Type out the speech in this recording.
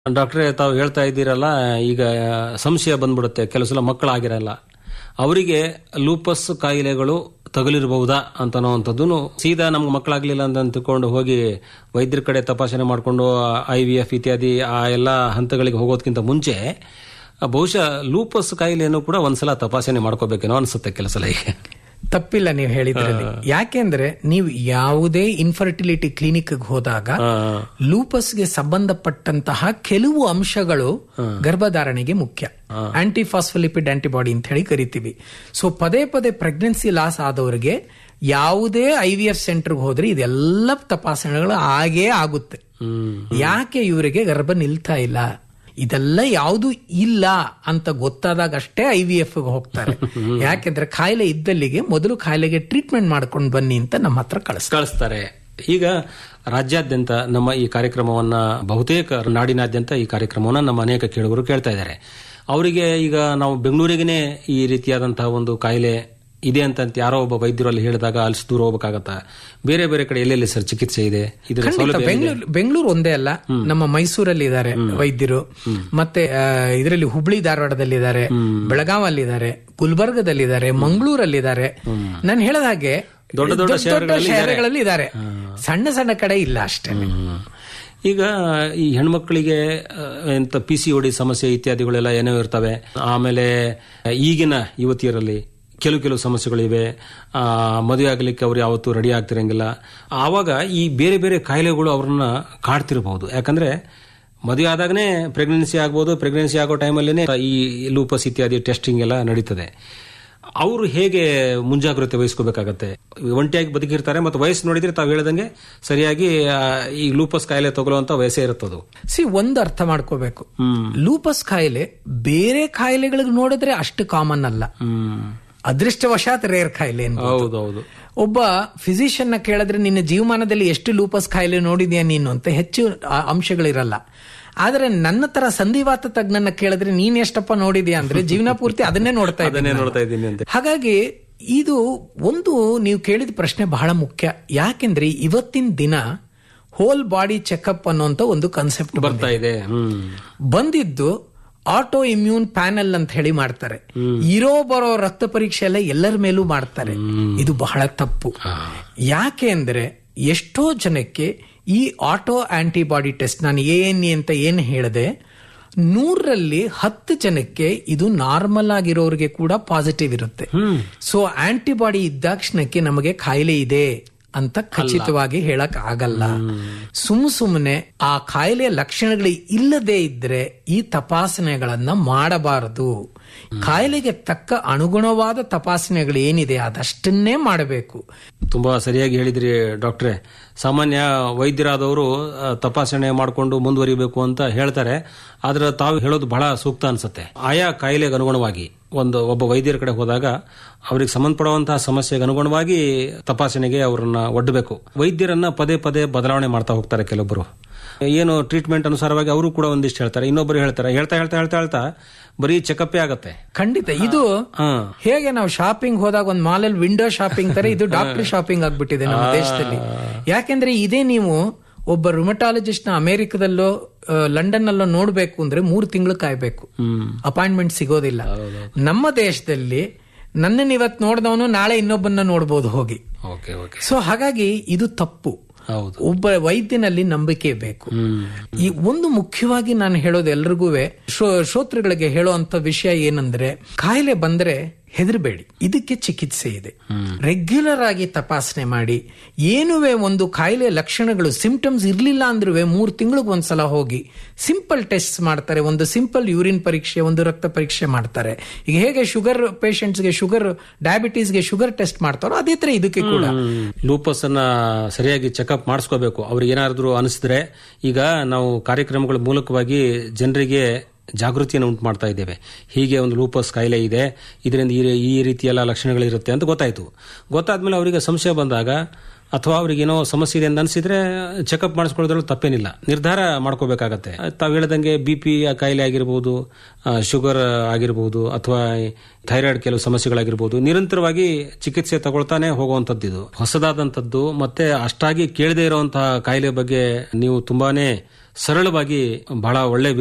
ಡಾಕ್ಟ್ರೇ ತಾವು ಹೇಳ್ತಾ ಇದ್ದೀರಲ್ಲ ಈಗ ಸಂಶಯ ಬಂದ್ಬಿಡುತ್ತೆ ಕೆಲವು ಸಲ ಮಕ್ಕಳಾಗಿರಲ್ಲ ಅವರಿಗೆ ಲೂಪಸ್ ಕಾಯಿಲೆಗಳು ತಗುಲಿರಬಹುದಾ ಅಂತನ್ನುವಂಥದ್ದು ಸೀದಾ ನಮ್ಗೆ ಮಕ್ಕಳಾಗ್ಲಿಲ್ಲ ಅಂತ ಅಂದ್ಕೊಂಡು ಹೋಗಿ ವೈದ್ಯರ ಕಡೆ ತಪಾಸಣೆ ಮಾಡಿಕೊಂಡು ಐ ವಿ ಎಫ್ ಇತ್ಯಾದಿ ಆ ಎಲ್ಲ ಹಂತಗಳಿಗೆ ಹೋಗೋದಕ್ಕಿಂತ ಮುಂಚೆ ಬಹುಶಃ ಲೂಪಸ್ ಕಾಯಿಲೆಯನ್ನು ಕೂಡ ಒಂದ್ಸಲ ತಪಾಸಣೆ ಮಾಡ್ಕೋಬೇಕೇನೋ ಅನ್ಸುತ್ತೆ ಕೆಲಸ ಸಲ ಈಗ ತಪ್ಪಿಲ್ಲ ನೀವು ಹೇಳಿದ್ರಲ್ಲಿ ಯಾಕೆಂದ್ರೆ ನೀವು ಯಾವುದೇ ಇನ್ಫರ್ಟಿಲಿಟಿ ಕ್ಲಿನಿಕ್ ಹೋದಾಗ ಲೂಪಸ್ಗೆ ಸಂಬಂಧಪಟ್ಟಂತಹ ಕೆಲವು ಅಂಶಗಳು ಗರ್ಭಧಾರಣೆಗೆ ಮುಖ್ಯ ಆಂಟಿಫಾಸ್ಫಲಿಪಿಡ್ ಆಂಟಿಬಾಡಿ ಅಂತ ಹೇಳಿ ಕರಿತೀವಿ ಸೊ ಪದೇ ಪದೇ ಪ್ರೆಗ್ನೆನ್ಸಿ ಲಾಸ್ ಆದವರಿಗೆ ಯಾವುದೇ ಐ ವಿ ಎಫ್ ಸೆಂಟರ್ಗೆ ಹೋದ್ರೆ ಇದೆಲ್ಲ ತಪಾಸಣೆಗಳು ಆಗೇ ಆಗುತ್ತೆ ಯಾಕೆ ಇವರಿಗೆ ಗರ್ಭ ನಿಲ್ತಾ ಇಲ್ಲ ಇದೆಲ್ಲ ಯಾವುದು ಇಲ್ಲ ಅಂತ ಗೊತ್ತಾದಾಗ ಅಷ್ಟೇ ಐ ವಿ ಎಫ್ ಹೋಗ್ತಾರೆ ಯಾಕೆಂದ್ರೆ ಕಾಯಿಲೆ ಇದ್ದಲ್ಲಿಗೆ ಮೊದಲು ಕಾಯಿಲೆಗೆ ಟ್ರೀಟ್ಮೆಂಟ್ ಮಾಡ್ಕೊಂಡು ಬನ್ನಿ ಅಂತ ನಮ್ಮ ಹತ್ರ ಕಳಿಸ್ತಾರೆ ಕಳಿಸ್ತಾರೆ ಈಗ ರಾಜ್ಯಾದ್ಯಂತ ನಮ್ಮ ಈ ಕಾರ್ಯಕ್ರಮವನ್ನ ಬಹುತೇಕ ನಾಡಿನಾದ್ಯಂತ ಈ ಕಾರ್ಯಕ್ರಮವನ್ನ ನಮ್ಮ ಅನೇಕ ಕೇಳುಗರು ಕೇಳ್ತಾ ಇದ್ದಾರೆ ಅವರಿಗೆ ಈಗ ನಾವು ಬೆಂಗಳೂರಿಗೇನೆ ಈ ರೀತಿಯಾದಂತಹ ಒಂದು ಕಾಯಿಲೆ ಇದೆ ಅಂತ ಯಾರೋ ಒಬ್ಬ ವೈದ್ಯರು ಅಲ್ಲಿ ಹೇಳಿದಾಗ ಅಲ್ಲಿ ದೂರ ಹೋಗ್ಬೇಕಾಗತ್ತಾ ಬೇರೆ ಬೇರೆ ಕಡೆ ಎಲ್ಲೆಲ್ಲಿ ಸರ್ ಚಿಕಿತ್ಸೆ ಇದೆ ಇದರ ಖಂಡಿತ ಸೌಲಭ್ಯ ಎಲ್ಲಿದೆ? ಬೆಂಗಳೂರು ಬೆಂಗಳೂರು ಒಂದೇ ಅಲ್ಲ ನಮ್ಮ ಮೈಸೂರಲ್ಲಿ ಇದ್ದಾರೆ ವೈದ್ಯರು ಮತ್ತೆ ಇದರಲ್ಲಿ ಹುಬ್ಳಿ ಧಾರವಾಡದಲ್ಲಿ ಇದ್ದಾರೆ ಬೆಳಗಾವಲ್ಲಿ ಇದ್ದಾರೆ ಗುಲ್ಬರ್ಗದಲ್ಲಿದ್ದಾರೆ ಮಂಗಳೂರಲ್ಲಿದ್ದಾರೆ ನಾನು ಹೇಳಿದ ಹಾಗೆ ದೊಡ್ಡ ದೊಡ್ಡ ಶಹರಗಳಲ್ಲಿ ಇದ್ದಾರೆ. ಶಹರಗಳಲ್ಲಿ ಇದ್ದಾರೆ ಸಣ್ಣ ಸಣ್ಣ ಕಡೆ ಇಲ್ಲ ಅಷ್ಟೇ ಹ್ಮ್. ಈಗ ಈ ಹೆಣ್ಮಕ್ಳಿಗೆ ಆ, ಎಂತ ಪಿ ಸಿ ಒಡಿ ಸಮಸ್ಯೆ ಇತ್ಯಾದಿಗಳೆಲ್ಲ ಏನೋ ಇರ್ತವೆ ಆಮೇಲೆ ಈಗಿನ ಯುವತಿಯರಲ್ಲಿ ಕೆಲವು ಕೆಲವು ಸಮಸ್ಯೆಗಳಿವೆ ಆ, ಮದುವೆ ಆಗಲಿಕ್ಕೆ ಅವ್ರು ಯಾವತ್ತೂ ರೆಡಿ ಆಗ್ತಿರಂಗಿಲ್ಲ ಆವಾಗ ಈ ಬೇರೆ ಬೇರೆ ಕಾಯಿಲೆಗಳು ಅವ್ರನ್ನ ಕಾಡ್ತಿರಬಹುದು ಯಾಕಂದ್ರೆ ಮದುವೆ ಆದಾಗನೇ ಪ್ರೆಗ್ನೆನ್ಸಿ ಆಗ್ಬೋದು ಪ್ರೆಗ್ನೆನ್ಸಿ ಆಗೋ ಟೈಮಲ್ಲೇ ಈ ಲೂಪಸ್ ಇತ್ಯಾದಿ ಟೆಸ್ಟಿಂಗ್ ಎಲ್ಲ ನಡೀತದೆ ಅವರು ಹೇಗೆ ಮುಂಜಾಗ್ರತೆ ವಹಿಸ್ಕೋಬೇಕಾಗತ್ತೆ ಒಂಟಿಯಾಗಿ ಬದುಕಿರ್ತಾರೆ ಮತ್ತು ವಯಸ್ಸು ನೋಡಿದ್ರೆ ತಾವು ಹೇಳ್ದಂಗೆ ಸರಿಯಾಗಿ ಆ, ಈ ಲೂಪಸ್ ಕಾಯಿಲೆ ತಗೊಳ್ಳುವಂತ ವಯಸ್ಸೇ ಇರುತ್ತದು ಸಿ ಒಂದು ಅರ್ಥ ಮಾಡ್ಕೋಬೇಕು ಲೂಪಸ್ ಕಾಯಿಲೆ ಬೇರೆ ಕಾಯಿಲೆಗಳಿಗೆ ನೋಡಿದ್ರೆ ಅಷ್ಟು ಕಾಮನ್ ಅಲ್ಲ ಅದೃಷ್ಟವಶಾತ್ ರೇರ್ ಕಾಯಿಲೆ ಅನ್ಬೋದು. ಹೌದೌದು ಒಬ್ಬ ಫಿಸಿಷಿಯನ್ ನ ಕೇಳಿದ್ರೆ ನಿನ್ನ ಜೀವಮಾನದಲ್ಲಿ ಎಷ್ಟು ಲೂಪಸ್ ಕಾಯಿಲೆ ನೋಡಿದ್ಯಾ ನೀನು ಅಂತ ಹೆಚ್ಚು ಆ ಅಂಶಗಳಿರಲ್ಲ ಆದ್ರೆ ನನ್ನ ತರ ಸಂಧಿವಾತ ತಜ್ಞನ ಕೇಳಿದ್ರೆ ನೀನ್ ಎಷ್ಟಪ್ಪ ನೋಡಿದ್ಯಾ ಅಂದ್ರೆ ಜೀವನ ಪೂರ್ತಿ ಅದನ್ನೇ ನೋಡ್ತಾ ಅದನ್ನೇ ಇದ್ದೀನಿ ನೋಡ್ತಾ ಇದ್ದೀನಿ ಅಂತ ಹಾಗಾಗಿ ಇದು ಒಂದು ನೀವು ಕೇಳಿದ ಪ್ರಶ್ನೆ ಬಹಳ ಮುಖ್ಯ ಯಾಕೆಂದ್ರೆ ಇವತ್ತಿನ ದಿನ ಹೋಲ್ ಬಾಡಿ ಚೆಕಪ್ ಅನ್ನುವಂತ ಒಂದು ಕಾನ್ಸೆಪ್ಟ್ ಬರ್ತಾ ಇದೆ ಹ್ಮ್ ಬಂದಿದ್ದು ಆಟೋ ಇಮ್ಯೂನ್ ಪ್ಯಾನೆಲ್ ಅಂತ ಹೇಳಿ ಮಾಡ್ತಾರೆ ಇರೋ ಬರೋ ರಕ್ತ ಪರೀಕ್ಷೆ ಎಲ್ಲ ಎಲ್ಲರ ಮೇಲೂ ಮಾಡ್ತಾರೆ ಇದು ಬಹಳ ತಪ್ಪು ಯಾಕೆ ಅಂದ್ರೆ ಎಷ್ಟೋ ಜನಕ್ಕೆ ಈ ಆಟೋ ಆಂಟಿಬಾಡಿ ಟೆಸ್ಟ್ ನಾನು ಎ ಎನ್ ಎ ಅಂತ ಏನ್ ಹೇಳಿದೆ ನೂರರಲ್ಲಿ ಹತ್ತು ಜನಕ್ಕೆ ಇದು ನಾರ್ಮಲ್ ಆಗಿರೋರಿಗೆ ಕೂಡ ಪಾಸಿಟಿವ್ ಇರುತ್ತೆ ಸೊ ಆಂಟಿಬಾಡಿ ಇದ್ದಾಕ್ಷಣಕ್ಕೆ ನಮಗೆ ಕಾಯಿಲೆ ಇದೆ ಅಂತ ಖಚಿತವಾಗಿ ಹೇಳಕ್ ಆಗಲ್ಲ ಸುಮ್ ಸುಮ್ಮನೆ ಆ ಕಾಯಿಲೆಯ ಲಕ್ಷಣಗಳು ಇಲ್ಲದೆ ಇದ್ರೆ ಈ ತಪಾಸಣೆಗಳನ್ನ ಮಾಡಬಾರದು ಕಾಯಿಲೆಗೆ ತಕ್ಕ ಅನುಗುಣವಾದ ತಪಾಸಣೆಗಳು ಏನಿದೆ ಅದಷ್ಟನ್ನೇ ಮಾಡಬೇಕು ತುಂಬಾ ಸರಿಯಾಗಿ ಹೇಳಿದ್ರಿ ಡಾಕ್ಟ್ರೆ ಸಾಮಾನ್ಯ ವೈದ್ಯರಾದವರು ಆ, ತಪಾಸಣೆ ಮಾಡಿಕೊಂಡು ಮುಂದುವರಿಬೇಕು ಅಂತ ಹೇಳ್ತಾರೆ ಆದ್ರೆ ತಾವು ಹೇಳೋದು ಬಹಳ ಸೂಕ್ತ ಅನ್ಸುತ್ತೆ ಆಯಾ ಕಾಯಿಲೆಗೆ ಅನುಗುಣವಾಗಿ ಒಂದು ಒಬ್ಬ ವೈದ್ಯರ ಕಡೆ ಹೋದಾಗ ಅವ್ರಿಗೆ ಸಂಬಂಧಪಡುವಂತಹ ಸಮಸ್ಯೆಗೆ ಅನುಗುಣವಾಗಿ ತಪಾಸಣೆಗೆ ಅವರನ್ನ ಒಡ್ಡಬೇಕು ವೈದ್ಯರನ್ನ ಪದೇ ಪದೇ ಬದಲಾವಣೆ ಮಾಡ್ತಾ ಹೋಗ್ತಾರೆ ಕೆಲವೊಬ್ಬರು ಏನು ಟ್ರೀಟ್ಮೆಂಟ್ ಅನುಸಾರವಾಗಿ ಅವರು ಕೂಡ ಒಂದಿಷ್ಟು ಹೇಳ್ತಾರೆ ಇನ್ನೊಬ್ಬರು ಹೇಳ್ತಾರೆ ಹೇಳ್ತಾ ಹೇಳ್ತಾ ಹೇಳ್ತಾ ಹೇಳ್ತಾ ಬರೀ ಚೆಕಪ್ಪೇ ಆಗತ್ತೆ ಖಂಡಿತ ಇದು ಹಾ ಹೇಗೆ ನಾವು ಶಾಪಿಂಗ್ ಹೋದಾಗ ಒಂದು ಮಾಲಲ್ಲಿ ವಿಂಡೋ ಶಾಪಿಂಗ್ ತರ ಇದು ಡಾಕ್ಟರ್ ಶಾಪಿಂಗ್ ಆಗ್ಬಿಟ್ಟಿದೆ ನಮ್ಮ ದೇಶದಲ್ಲಿ ಯಾಕೆಂದ್ರೆ ಇದೇ ನೀವು ಒಬ್ಬ ರುಮಟಾಲಜಿಸ್ಟ್ ನ ಅಮೆರಿಕದಲ್ಲೋ ಆ, ಲಂಡನ್ ಅಲ್ಲೋ ನೋಡ್ಬೇಕು ಅಂದ್ರೆ ಮೂರು ತಿಂಗಳು ಕಾಯ್ಬೇಕು ಅಪಾಯಿಂಟ್ಮೆಂಟ್ ಸಿಗೋದಿಲ್ಲ ನಮ್ಮ ದೇಶದಲ್ಲಿ ನನ್ನನ್ನು ಇವತ್ತು ನೋಡಿದವನು ನಾಳೆ ಇನ್ನೊಬ್ಬನ್ನ ನೋಡ್ಬೋದು ಹೋಗಿ ಓಕೆ ಓಕೆ ಸೊ ಹಾಗಾಗಿ ಇದು ತಪ್ಪು ಹೌದು ಒಬ್ಬ ವೈದ್ಯನಲ್ಲಿ ನಂಬಿಕೆ ಬೇಕು ಈ ಒಂದು ಮುಖ್ಯವಾಗಿ ನಾನು ಹೇಳೋದು ಎಲ್ರಿಗೂ ಶ್ರೋತೃಗಳಿಗೆ ಹೇಳುವಂತ ವಿಷಯ ಏನಂದ್ರೆ ಕಾಯಿಲೆ ಬಂದ್ರೆ ಹೆದರಬೇಡಿ ಇದಕ್ಕೆ ಚಿಕಿತ್ಸೆ ಇದೆ ರೆಗ್ಯುಲರ್ ಆಗಿ ತಪಾಸಣೆ ಮಾಡಿ ಏನುವೆ ಒಂದು ಕಾಯಿಲೆ ಲಕ್ಷಣಗಳು ಸಿಂಪ್ಟಮ್ಸ್ ಇರ್ಲಿಲ್ಲ ಅಂದ್ರೂ ಮೂರು ತಿಂಗಳಿಗೆ ಒಂದ್ಸಲ ಹೋಗಿ ಸಿಂಪಲ್ ಟೆಸ್ಟ್ ಮಾಡ್ತಾರೆ ಒಂದು ಸಿಂಪಲ್ ಯೂರಿನ್ ಪರೀಕ್ಷೆ ಒಂದು ರಕ್ತ ಪರೀಕ್ಷೆ ಮಾಡ್ತಾರೆ ಈಗ ಹೇಗೆ ಶುಗರ್ ಗೆ ಶುಗರ್ ಡಯಾಬಿಟೀಸ್ಗೆ ಶುಗರ್ ಟೆಸ್ಟ್ ಮಾಡ್ತಾರೋ ಅದೇ ತರ ಇದಕ್ಕೆ ಕೂಡ ಲೂಪಸ್ ಅನ್ನ ಸರಿಯಾಗಿ ಚೆಕಪ್ ಮಾಡಿಸ್ಕೋಬೇಕು ಅವ್ರಿಗೆ ಏನಾದ್ರು ಅನಿಸಿದ್ರೆ ಈಗ ನಾವು ಕಾರ್ಯಕ್ರಮಗಳ ಮೂಲಕವಾಗಿ ಜನರಿಗೆ ಜಾಗೃತಿಯನ್ನು ಉಂಟು ಮಾಡ್ತಾ ಇದ್ದೇವೆ ಹೀಗೆ ಒಂದು ಲೂಪಸ್ ಕಾಯಿಲೆ ಇದೆ ಇದರಿಂದ ಈ ಈ ರೀತಿಯೆಲ್ಲ ಲಕ್ಷಣಗಳಿರುತ್ತೆ ಅಂತ ಗೊತ್ತಾಯ್ತು ಗೊತ್ತಾದ್ಮೇಲೆ ಅವರಿಗೆ ಸಂಶಯ ಬಂದಾಗ ಅಥವಾ ಅವ್ರಿಗೇನೋ ಸಮಸ್ಯೆ ಇದೆ ಅಂತ ಅನಿಸಿದ್ರೆ ಚೆಕಪ್ ಮಾಡಿಸ್ಕೊಳ್ಳೋದ್ರಲ್ಲಿ ತಪ್ಪೇನಿಲ್ಲ ನಿರ್ಧಾರ ಮಾಡ್ಕೋಬೇಕಾಗತ್ತೆ ತಾವು ಹೇಳ್ದಂಗೆ ಬಿ ಪಿ ಕಾಯಿಲೆ ಆಗಿರ್ಬೋದು ಶುಗರ್ ಆಗಿರ್ಬೋದು ಅಥವಾ ಥೈರಾಯ್ಡ್ ಕೆಲವು ಸಮಸ್ಯೆಗಳಾಗಿರ್ಬೋದು ನಿರಂತರವಾಗಿ ಚಿಕಿತ್ಸೆ ತಗೊಳ್ತಾನೆ ಹೋಗುವಂಥದ್ದು ಇದು ಹೊಸದಾದಂಥದ್ದು ಮತ್ತೆ ಅಷ್ಟಾಗಿ ಕೇಳದೇ ಇರುವಂತಹ ಕಾಯಿಲೆ ಬಗ್ಗೆ ನೀವು ತುಂಬಾನೇ ಸರಳವಾಗಿ ಬಹಳ ಒಳ್ಳೆ